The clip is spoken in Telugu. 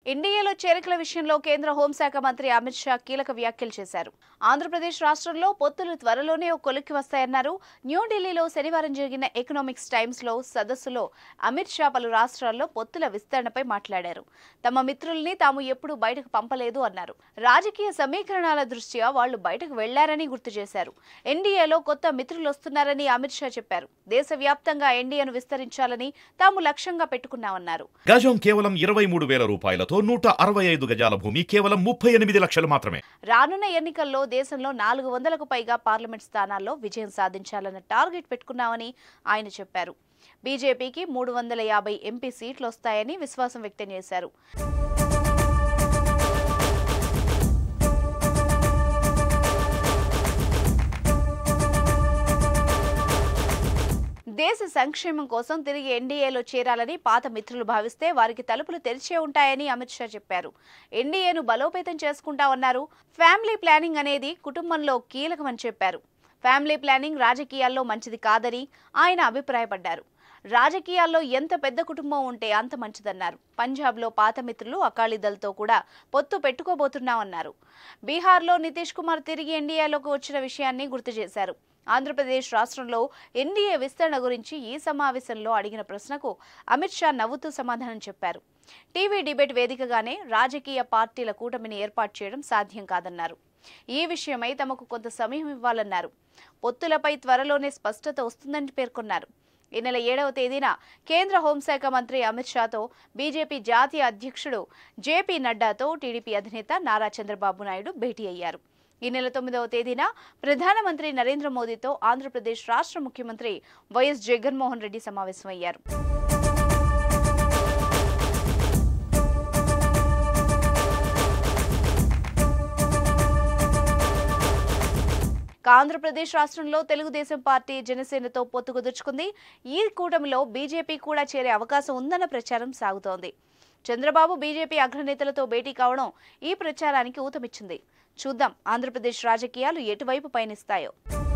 ఎన్డీఏలో చేరికల విషయంలో కేంద్ర హోంశాఖ మంత్రి అమిత్ షా కీలక వ్యాఖ్యలు చేశారు ఆంధ్రప్రదేశ్ రాష్ట్రంలో పొత్తులు త్వరలోనే ఒక కొలిక్కి వస్తాయన్నారు న్యూఢిల్లీలో శనివారం జరిగిన ఎకనామిక్స్ టైమ్స్ లో సదస్సులో అమిత్ షా పలు రాష్ట్రాల్లో పొత్తుల విస్తరణపై మాట్లాడారు తమ మిత్రుల్ని తాము ఎప్పుడూ బయటకు పంపలేదు అన్నారు రాజకీయ సమీకరణాల దృష్ట్యా వాళ్లు బయటకు వెళ్లారని గుర్తు చేశారు ఎన్డీఏలో కొత్త మిత్రులు వస్తున్నారని అమిత్ షా చెప్పారు దేశవ్యాప్తంగా ఎన్డీఏను విస్తరించాలని తాము లక్ష్యంగా పెట్టుకున్నామన్నారు గజం కేవలం ఇరవై మూడు వేల రూపాయలతో నూట అరవై ఐదు గజాల భూమి కేవలం ముప్పై ఎనిమిది లక్షలు మాత్రమే రానున్న ఎన్నికల్లో దేశంలో నాలుగు వందలకు పైగా పార్లమెంట్ స్థానాల్లో విజయం సాధించాలన్న టార్గెట్ పెట్టుకున్నామని ఆయన చెప్పారు బీజేపీకి మూడు వందల యాభై ఎంపీ సీట్లు వస్తాయని విశ్వాసం వ్యక్తం చేశారు దేశ సంక్షేమం కోసం తిరిగి ఎన్డీఏలో చేరాలని పాత మిత్రులు భావిస్తే వారికి తలుపులు తెరిచే ఉంటాయని అమిత్ షా చెప్పారు ఎన్డీఏను బలోపేతం చేసుకుంటామన్నారు ఫ్యామిలీ ప్లానింగ్ అనేది కుటుంబంలో కీలకమని చెప్పారు ఫ్యామిలీ ప్లానింగ్ రాజకీయాల్లో మంచిది కాదని ఆయన అభిప్రాయపడ్డారు రాజకీయాల్లో ఎంత పెద్ద కుటుంబం ఉంటే అంత మంచిదన్నారు పంజాబ్లో పాత మిత్రులు అకాలీదళ్తో కూడా పొత్తు పెట్టుకోబోతున్నామన్నారు బీహార్లో నితీష్ కుమార్ తిరిగి ఎన్డీఏలోకి వచ్చిన విషయాన్ని గుర్తు చేశారు ఆంధ్రప్రదేశ్ రాష్ట్రంలో ఎన్డీఏ విస్తరణ గురించి ఈ సమావేశంలో అడిగిన ప్రశ్నకు అమిత్ షా నవ్వుతూ సమాధానం చెప్పారు టీవీ డిబేట్ వేదికగానే రాజకీయ పార్టీల కూటమిని ఏర్పాటు చేయడం సాధ్యం కాదన్నారు ఈ విషయమై తమకు కొంత సమయం ఇవ్వాలన్నారు పొత్తులపై త్వరలోనే స్పష్టత వస్తుందని పేర్కొన్నారు ఈ నెల ఏడవ తేదీన కేంద్ర హోంశాఖ మంత్రి అమిత్ షాతో బీజేపీ జాతీయ అధ్యక్షుడు జేపీ నడ్డాతో టీడీపీ అధినేత నారా చంద్రబాబు నాయుడు భేటీ అయ్యారు ఈ నెల తొమ్మిదవ తేదీన ప్రధానమంత్రి నరేంద్ర మోదీతో ఆంధ్రప్రదేశ్ రాష్ట్ర ముఖ్యమంత్రి వైఎస్ జగన్మోహన్ రెడ్డి సమావేశమయ్యారు ఇక ఆంధ్రప్రదేశ్ రాష్ట్రంలో తెలుగుదేశం పార్టీ జనసేనతో పొత్తు కుదుర్చుకుంది ఈ కూటమిలో బీజేపీ కూడా చేరే అవకాశం ఉందన్న ప్రచారం సాగుతోంది చంద్రబాబు బీజేపీ అగ్రనేతలతో భేటీ కావడం ఈ ప్రచారానికి ఊతమిచ్చింది చూద్దాం ఆంధ్రప్రదేశ్ రాజకీయాలు ఎటువైపు పయనిస్తాయో